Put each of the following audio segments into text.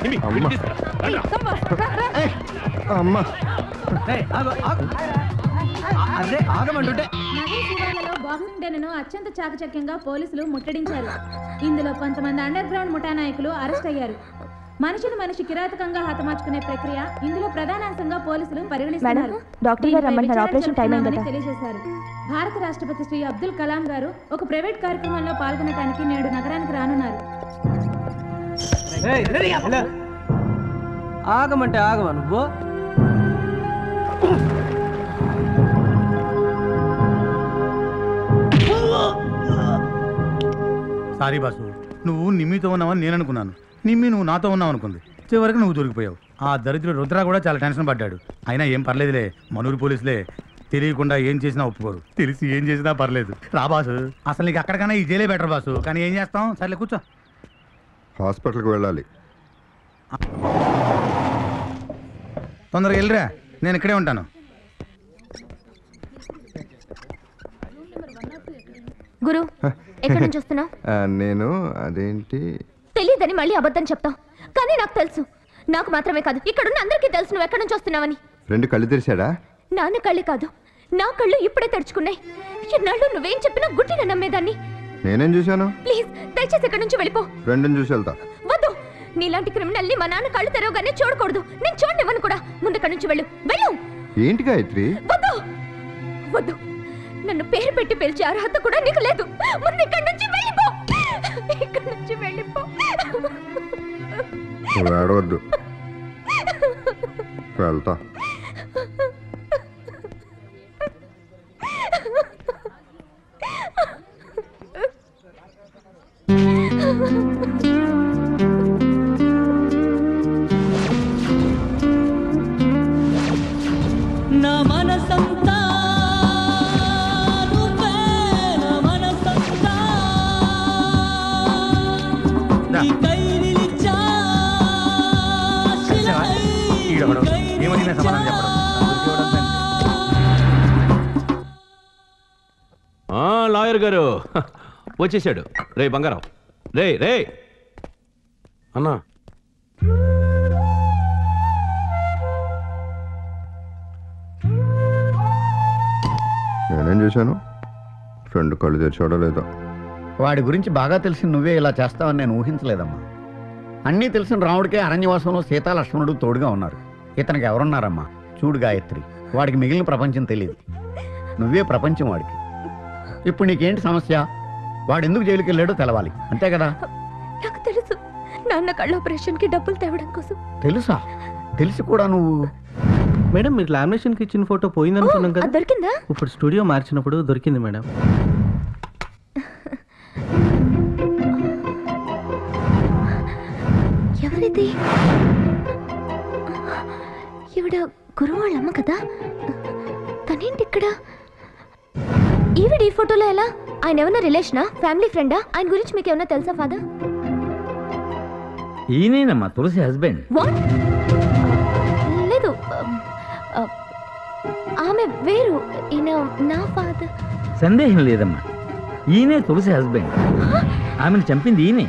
నిమ్మి, అమ్మ. వీడిని తీసుకురా. రండ్రా. అమ్మ ఏయ్, ఆగు, ఆగు. ఆ, అదే ఆగమంటుంటే నగర శివార్లలో బాక్సింగ్ డేను అత్యంత చాకచక్యంగా పోలీసులు ముట్టడించారు ఇందులో కొంతమంది అండర్ గ్రౌండ్ ముఠా నాయకులు అరెస్ట్ అయ్యారు మనిషిని మనిషి కిరాతకంగా హతమార్చుకునే ప్రక్రియ ఇందులో ప్రధానాంశంగా పోలీసులు పరిగణిస్తున్నారు మేడం, డాక్టర్ గారు దీనిపై రమ్మంటున్నారు. విచారణ ఆపరేషన్ టైం అయిందట. జరుపుతున్నామని తెలియజేశారు భారత రాష్ట్రపతి శ్రీ అబ్దుల్ కలాం గారు ఒక ప్రైవేట్ కార్యక్రమంలో పాల్గొనడానికి నేడు నగరానికి రానున్నారు ఏయ్, ఇలా. ఆగమంటే ఆగమా నువ్వు సారీ బాసు నువ్వు నిమ్మితో ఉన్నావని నేను అనుకున్నాను నిమ్మి నువ్వు నాతో ఉన్నావు అనుకుంది చివరికి నువ్వు దొరికిపోయావు ఆ దరిద్రుడు రుద్ర కూడా చాలా టెన్షన్ పడ్డాడు అయినా ఏం పర్లేదులే మనూరు పోలీసులే తెలియకుండా ఏం చేసినా ఒప్పుకోరు తెలిసి ఏం చేసినా పర్లేదు రా బాసు అసలు నీకు అక్కడికన్నా ఈ జైలే బెటర్ బాసు కానీ ఏం చేస్తాం సర్లే కూర్చో హాస్పిటల్కి వెళ్ళాలి తొందరగా వెళ్ళిరా నేను ఇక్కడే ఉంటాను గురు ఎక్కడి నుంచి వస్తున్నావు ఆ, నేను అదేంటి తెలియదని మళ్ళీ అబద్ధం చెప్తావు కానీ నాకు తెలుసు నాకు మాత్రమే కాదు ఇక్కడున్న అందరికీ తెలుసు నువ్వు ఎక్కడి నుంచి వస్తున్నావని ఫ్రెండ్ కళ్ళు తెరిచాడా నాన్న కళ్ళే కాదు నా కళ్ళు ఇప్పుడే తెరుచుకున్నాయి ఎన్నాళ్ళు నువ్వేం చెప్పినా గుడ్డిన నమ్మేదాన్ని నేనేం చూశాను ప్లీజ్ దయచేసి ఇక్కడి నుంచి వెళ్ళిపో ఫ్రెండ్ని చూసి వెళ్తా వద్దు నీలాంటి క్రిమినల్ని మా నాన్న కళ్ళు తెరవగానే చూడకూడదు నేను చూడనివ్వను కూడా ముందు ఇక్కడి నుంచి వెళ్ళు వెళ్ళు ఏంటి గాయత్రి వద్దు వద్దు నన్ను పేరు పెట్టి పిలిచే అర్హత కూడా నీకు లేదు ముందు ఇక్కడి నుంచి వెళ్ళిపో ఇక్కడి నుంచి వెళ్ళిపో నువ్వు ఏడవద్దు వెళ్తా నా మనసంతా నువ్వే నా మనసంతా నీ కై నిలిచా శిలై ఈడొకడు. ఏమడిగినా సమాధానం చెప్పడం. దొరికేవాడు అంతే. ఆ, లాయర్ గారు హ, వచ్చేసాడు రే బంగారం రే రే అన్నా నేనేం చూశాను ఫ్రెండ్ కళ్ళు తెరిచాడో లేదో వాడి గురించి బాగా తెలిసి నువ్వే ఇలా చేస్తావని నేను ఊహించలేదమ్మా అన్నీ తెలిసిన రాముడికే అరణ్యవాసంలో సీతా లక్ష్మణుడు తోడుగా ఉన్నారు ఇతనికి ఎవరున్నారమ్మా చూడు గాయత్రి వాడికి మిగిలిన ప్రపంచం తెలియదు నువ్వే ప్రపంచం వాడికి ఇప్పుడు నీకేంటి సమస్య వాడు ఎందుకు జైలుకి వెళ్ళాడో తెలవాలి అంతే కదా నాకు తెలుసు నాన్న కళ్ళ ఆపరేషన్ కి డబ్బులు తేవడం కోసం తెలుసా తెలిసి కూడా నువ్వు మేడం మీరు లామినేషన్ కి ఇచ్చిన ఫోటో పోయింది అనుకున్నాం అది కదా దొరికిందా ఇప్పుడు స్టూడియో మార్చినప్పుడు దొరికింది మేడం ఎవరిది ఈవిడ గురువు వాళ్ళ అమ్మ కదా తనేంటి ఇక్కడ ఈవిడ ఈ ఫోటోలో ఎలా ఆయన ఏమన్నా రిలేషనా ఫ్యామిలీ ఫ్రెండా ఆయన గురించి మీకు ఏమన్నా తెలుసా ఫాదర్ ఈయనేనమ్మా తులసి హస్బెండ్ వాట్ లేదు ఆ, ఆమె వేరు ఈయన నా ఫాదర్ సందేహం లేదమ్మా ఈయనే తులసి హస్బెండ్ ఆమెను చంపింది ఈయనే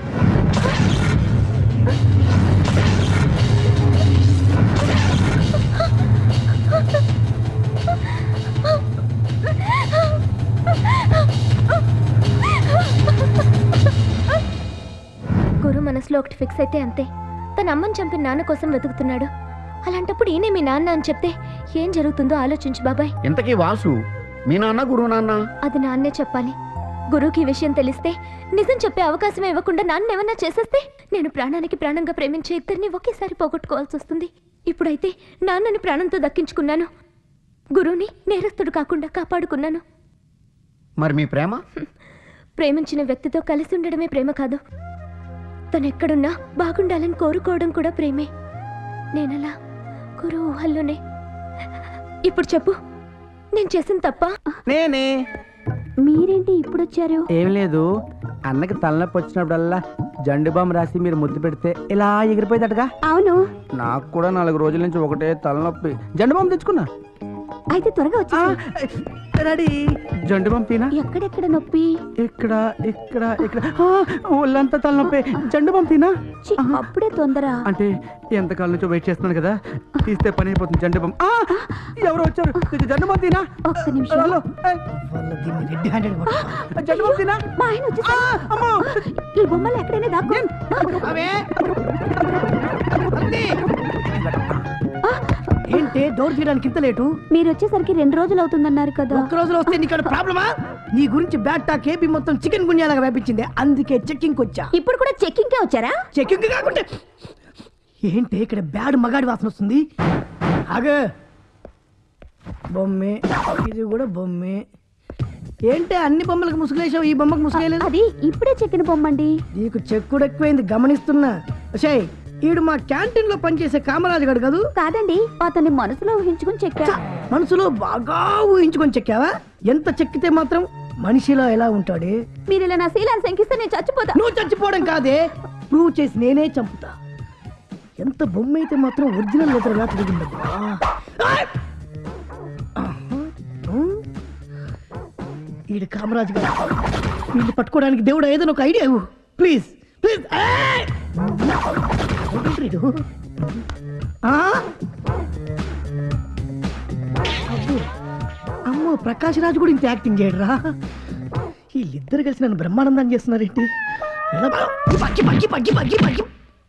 గురు మనసులో ఒకటి ఫిక్స్ అయితే అంతే తన అమ్మని చంపిన నాన్న కోసం వెతుకుతున్నాడు అలాంటప్పుడు ఈయనే మీ నాన్న అని చెప్తే ఏం జరుగుతుందో ఆలోచించు బాబాయ్ ఇంతకీ వాసు మీ నాన్న గురువు నాన్న అది నాన్నే చెప్పాలి గురువుకి ఈ విషయం తెలిస్తే నిజం చెప్పే అవకాశం ఇవ్వకుండా నాన్న ఏమన్నా చేసేస్తే నేను ప్రాణానికి ప్రాణంగా ప్రేమించే ఇద్దరిని ఒకేసారి పోగొట్టుకోవాల్సి వస్తుంది ఇప్పుడైతే నాన్నని ప్రాణంతో దక్కించుకున్నాను గురువుని నేరస్తుడు కాకుండా కాపాడుకున్నాను మరి మీ ప్రేమ ప్రేమించిన వ్యక్తితో కలిసి ఉండడమే ప్రేమ కాదు తను ఎక్కడున్నా బాగుండాలని కోరుకోవడం కూడా ప్రేమే నేనలా గురువు ఊహల్లోనే ఇప్పుడు చెప్పు నేను చేసిన తప్ప నేనే మీరేంటి ఇప్పుడు వచ్చారు ఏం లేదు అన్నకి తలనొప్పి వచ్చినప్పుడల్లా జండు బామ్ రాసి మీరు ముద్దు పెడితే ఇలా ఎగిరిపోయేదటగా అవును నాకు కూడా నాలుగు రోజుల నుంచి ఒకటే తలనొప్పి జండు బామ్ తెచ్చుకున్నా అయితే త్వరగా ఆ, రెడీ జండు బామ్ తినా ఎక్కడెక్కడ నొప్పి ఇక్కడ ఇక్కడ ఇక్కడ ఆ, ఒళ్ళంతా తలనొప్పి జండు బామ్ తినా ఛీ, అప్పుడే తొందర అంటే ఎంతకాలం నుంచో వెయిట్ చేస్తున్నాను కదా తీస్తే పని అయిపోతుంది జండు బామ్ ఆ, ఎవరు వచ్చారు ఇది జండు బామ్ తినా ఒక్క నిమిషం హలో, ఏయ్, రెడ్ హ్యాండెడ్ జండు బామ్ తినా మా ఆయన వచ్చేసారు. ఆ, అమ్మో ఈ బొమ్మలు ఎక్కడైనా దాక్కో ఏంటి డోర్ తీయడానికి ఇంత లేటు మీరు వచ్చేసరికి రెండు రోజులు అవుతుందన్నారు కదా ఒక్క రోజులో వస్తే నీకు ప్రాబ్లమా నీ గురించి బ్యాట్ టాక్ ఏపీ మొత్తం చికెన్ గున్యాలాగా వ్యాపించింది అందుకే చెక్కింగ్ వచ్చా ఇప్పుడు కూడా చెక్కింగ్ కే వచ్చారా చెక్కింగ్ కాకుంటే ఏంటి ఇక్కడ బ్యాడ్ మగాడి వాసన వస్తుంది ఆగు బొమ్మే ఇది కూడా బొమ్మే ఏంటి అన్ని బొమ్మలకు ముసుగులేసావు ఈ బొమ్మకు ముసుగేయలేదు అది ఇప్పుడే చెక్కిన బొమ్మండి నీకు చెక్కుడు ఎక్కువైంది గమనిస్తున్నా ఒసేయ్ ఈడు మా క్యాంటీన్ లో పనిచేసే కామరాజు గడు కదూ కాదండి అతన్ని మనసులో ఊహించుకుని చెక్కా ఛ, మనసులో బాగా ఊహించుకొని చెక్కావా ఎంత చెక్కితే మాత్రం మనిషిలో ఎలా ఉంటాడే మీరు ఇలా నా శీలాన్ని శంకిస్తే నేను చచ్చిపోతా నువ్వు చచ్చిపోవడం కాదే ప్రూవ్ చేసి నేనే చంపుతా ఎంత బొమ్మ అయితే మాత్రం ఒరిజినల్ లెటర్గా తిరిగిందబ్బా ఆయ్! ఆహా, ఉమ్. ఈడు కామరాజు గారు వీళ్ళు పట్టుకోవడానికి దేవుడు ఏదైనా ఒక ఐడియా ఇవ్వు ప్లీజ్ ప్లీజ్ ఆయ్! ఏంటి ఈడు? ఆ? అబ్బో. అమ్మో ప్రకాష్ రాజు కూడా ఇంత యాక్టింగ్ చేయడరా వీళ్ళిద్దరు కలిసి నన్ను బ్రహ్మానందం చేస్తున్నారేంటి ఎలా బా- బగ్గి బగ్గి బగ్గి బగ్గి బగ్గి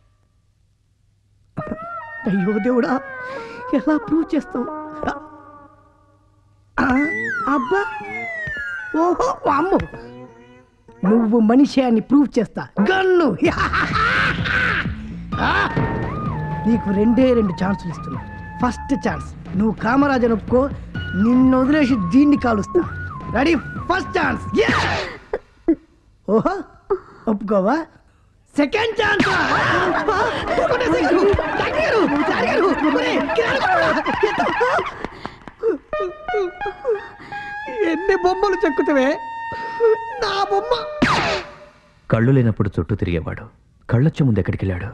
అయ్యో దేవుడా ఎలా ప్రూవ్ చేస్తావు ఆ, అబ్బా ఓహో అమ్ము నువ్వు మనిషి అని ప్రూవ్ చేస్తా గన్ను ఆ, నీకు రెండే రెండు ఛాన్సులు ఇస్తున్నా ఫస్ట్ ఛాన్స్ నువ్వు కామరాజు ఒప్పుకో నిన్ను వదిలేసి దీన్ని కాలుస్తా రెడీ ఫస్ట్ ఛాన్స్ ఓహో ఒప్పుకోవా సెకండ్ ఛాన్స్ ఎన్ని బొమ్మలు చెక్కుతావే నా బొమ్మ కళ్ళు లేనప్పుడు చుట్టూ తిరిగేవాడు కళ్ళొచ్చే ముందు ఎక్కడికి వెళ్ళాడు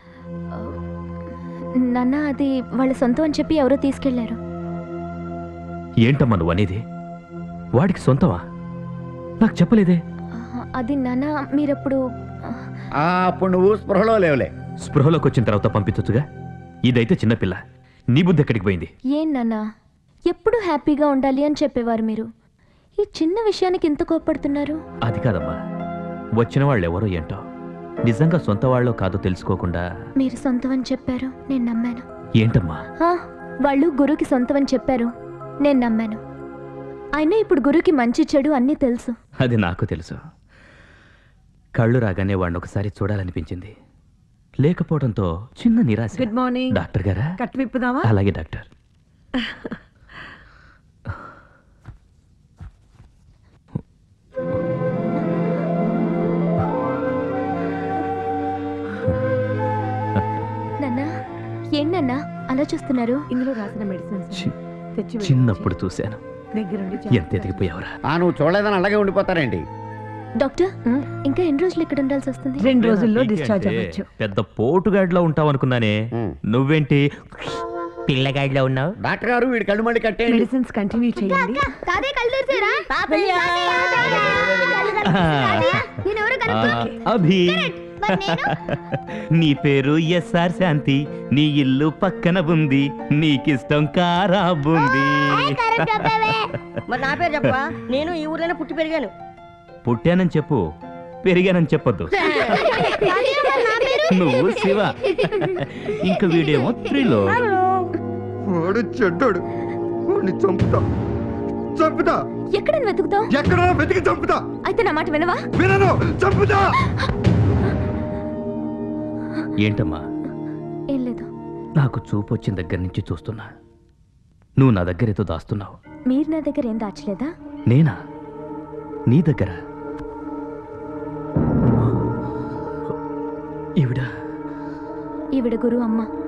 నాన్న అది వాళ్ళ సొంతం అని చెప్పి ఎవరో తీసుకెళ్లారు ఏంటమ్మా నువ్వు అనేది వాడికి సొంతమా నాకు చెప్పలేదే అది నాన్న మీరప్పుడు ఆ, అప్పుడు నువ్వు స్పృహలో లేవులే స్పృహలోకి వచ్చిన తర్వాత పంపించొచ్చుగా ఇదైతే చిన్నపిల్ల నీ బుద్ధి ఎక్కడికి పోయింది ఏం నాన్న ఎప్పుడు హ్యాపీగా ఉండాలి అని చెప్పేవారు మీరు ఈ చిన్న విషయానికి ఇంత కోప్పడుతున్నారు అది కాదమ్మా వచ్చిన వాళ్ళు ఎవరో ఏంటో నిజంగా సొంత వాళ్ళో కాదో తెలుసుకోకుండా మీరు సొంతం అని చెప్పారు నేను నమ్మాను ఏంటమ్మా ఆ, వాళ్ళు గురుకి సొంతం అని చెప్పారు నేను నమ్మాను అయినా ఇప్పుడు గురుకి మంచి చెడు అన్నీ తెలుసు అది నాకు తెలుసు కళ్ళు రాగానే వాడిని ఒకసారి చూడాలనిపించింది లేకపోవడంతో చిన్న నిరాశ గుడ్ మార్నింగ్ డాక్టర్ గారా కట్ విప్పుదామా అలాగే డాక్టర్ నాన్నా ఏంటన్నా అలా చూస్తున్నారు ఇందులో రాసిన మెడిసిన్స్ చి- తెచ్చి వేయించి చిన్నప్పుడు చూశాను దగ్గరుండి ఎంత ఎదిగిపోయావురా ఆ నువ్వు చూడలేదని అలాగే ఉండిపోతారేంటి డాక్టర్ ఇంకా ఎన్ని రోజులు ఇక్కడ ఉండాల్సి వస్తుంది రెండు రోజుల్లో నీకేంటి? డిశ్చార్జ్ అవ్వచ్చు పెద్ద పోటుగాడిలో ఉంటావు అనుకున్నానే ఉమ్. నువ్వేంటి పిల్లగాడిలో ఉన్నావు డాక్టర్ గారు వీడి కళ్ళు మళ్ళీ కట్టేయండి మెడిసిన్స్ కంటిన్యూ చేయండి ఆ, అభి నీ పేరు ఎస్ఆర్ శాంతి నీ ఇల్లు పక్కన ఉంది నీకిష్టం కారా బుంది మరి నా పేరు చెప్పవా నేను ఈ ఊర్లోనే పుట్టి పెరిగాను పుట్టానని చెప్పు పెరిగానని చెప్పొద్దు నువ్వు శివ ఇంక వీడేమో త్రిలో వాడు చెడ్డాడు వాడిని చంపుతా చంపుతా ఎక్కడ వెతుకుతావు ఎక్కడ వెతికి చంపుతా అయితే నా మాట వినవా వినను చంపుతా ఏంటమ్మా ఏం లేదు నాకు చూపు వచ్చిన దగ్గర నుంచి చూస్తున్నా నువ్వు నా దగ్గర ఏదో దాస్తున్నావు మీరు నా దగ్గర ఏం దాచలేదా నేనా నీ దగ్గర ఈవిడ ఈవిడ గురు అమ్మ